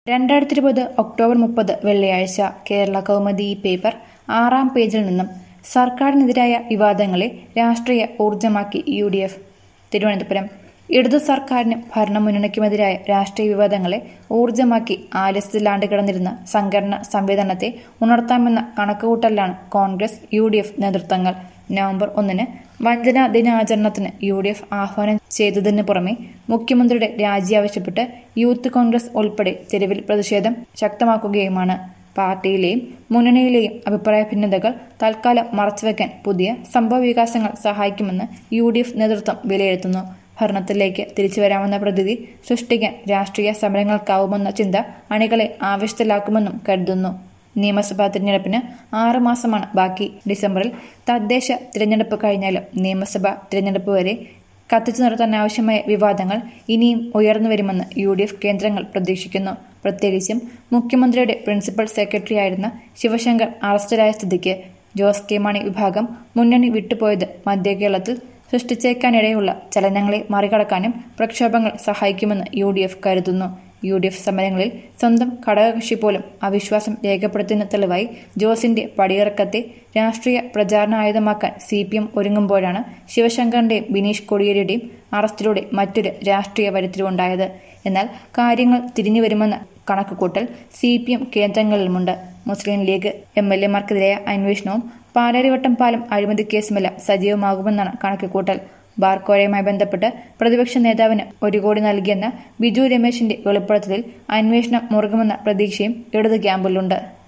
രണ്ടായിരത്തി ഇരുപത് ഒക്ടോബർ മുപ്പത് വെള്ളിയാഴ്ച കേരള കൗമുദി ഈ പേപ്പർ ആറാം പേജിൽ നിന്നും സർക്കാരിനെതിരായ വിവാദങ്ങളെ രാഷ്ട്രീയ ഊർജമാക്കി യു ഡി എഫ് തിരുവനന്തപുരം ഇടതു സർക്കാരിനും ഭരണമുന്നണിക്കുമെതിരായ രാഷ്ട്രീയ വിവാദങ്ങളെ ഊർജമാക്കി ആലസ്യത്തിലാണ്ട് കിടന്നിരുന്ന സംഘടന സംവിധാനത്തെ ഉണർത്താമെന്ന കണക്കുകൂട്ടലിലാണ് കോൺഗ്രസ് യു ഡി എഫ് നേതൃത്വങ്ങൾ നവംബർ ഒന്നിന് വഞ്ചനാ ദിനാചരണത്തിന് യു ഡി എഫ് ആഹ്വാനം ചെയ്തതിന് പുറമെ മുഖ്യമന്ത്രിയുടെ രാജി ആവശ്യപ്പെട്ട് യൂത്ത് കോൺഗ്രസ് ഉൾപ്പെടെ തെരുവിൽ പ്രതിഷേധം ശക്തമാക്കുകയുമാണ് പാർട്ടിയിലെയും മുന്നണിയിലെയും അഭിപ്രായ ഭിന്നതകൾ തൽക്കാലം മറച്ചുവെക്കാൻ പുതിയ സംഭവവികാസങ്ങൾ സഹായിക്കുമെന്ന് യു ഡി എഫ് നേതൃത്വം വിലയിരുത്തുന്നു ഭരണത്തിലേക്ക് തിരിച്ചുവരാമെന്ന പ്രതീതി സൃഷ്ടിക്കാൻ രാഷ്ട്രീയ സമരങ്ങൾക്കാവുമെന്ന ചിന്ത അണികളെ ആവേശത്തിലാക്കുമെന്നും കരുതുന്നു നിയമസഭാ തിരഞ്ഞെടുപ്പിന് ആറ് മാസമാണ് ബാക്കി ഡിസംബറിൽ തദ്ദേശ തിരഞ്ഞെടുപ്പ് കഴിഞ്ഞാലും നിയമസഭാ തിരഞ്ഞെടുപ്പ് വരെ കത്തിച്ചു നിർത്താൻ ആവശ്യമായ വിവാദങ്ങൾ ഇനിയും ഉയർന്നു വരുമെന്ന് യു ഡി എഫ് കേന്ദ്രങ്ങൾ പ്രതീക്ഷിക്കുന്നു പ്രത്യേകിച്ചും മുഖ്യമന്ത്രിയുടെ പ്രിൻസിപ്പൽ സെക്രട്ടറി ആയിരുന്ന ശിവശങ്കർ അറസ്റ്റിലായ സ്ഥിതിക്ക് ജോസ് കെ മാണി വിഭാഗം മുന്നണി വിട്ടുപോയത് മധ്യ കേരളത്തിൽ സൃഷ്ടിച്ചേക്കാനിടയുള്ള ചലനങ്ങളെ മറികടക്കാനും പ്രക്ഷോഭങ്ങൾ സഹായിക്കുമെന്ന് യു ഡി എഫ് കരുതുന്നു യു ഡി എഫ് സമരങ്ങളിൽ സ്വന്തം ഘടകകക്ഷി പോലും അവിശ്വാസം രേഖപ്പെടുത്തുന്ന തെളിവായി ജോസിന്റെ പടിയിറക്കത്തെ രാഷ്ട്രീയ പ്രചാരണ ആയുധമാക്കാൻ സി പി എം ഒരുങ്ങുമ്പോഴാണ് ശിവശങ്കറിന്റെയും ബിനീഷ് കൊടിയേരിയുടെയും അറസ്റ്റിലൂടെ മറ്റൊരു രാഷ്ട്രീയ വരുത്തിരിവുണ്ടായത് എന്നാൽ കാര്യങ്ങൾ തിരിഞ്ഞു വരുമെന്ന കണക്കുകൂട്ടൽ സി പി എം കേന്ദ്രങ്ങളിലുമുണ്ട് മുസ്ലിം ലീഗ് എം എൽ എമാർക്കെതിരായ അന്വേഷണവും പാലാരിവട്ടം പാലം അഴിമതി കേസുമെല്ലാം സജീവമാകുമെന്നാണ് കണക്കുകൂട്ടൽ ബാർക്കോഴയുമായി ബന്ധപ്പെട്ട് പ്രതിപക്ഷ നേതാവിന് ഒരു കോടി നൽകിയെന്ന ബിജു രമേശിന്റെ വെളിപ്പെടുത്തലിൽ അന്വേഷണം മുറുകുമെന്ന പ്രതീക്ഷയും ഇടത് ക്യാമ്പിലുണ്ട്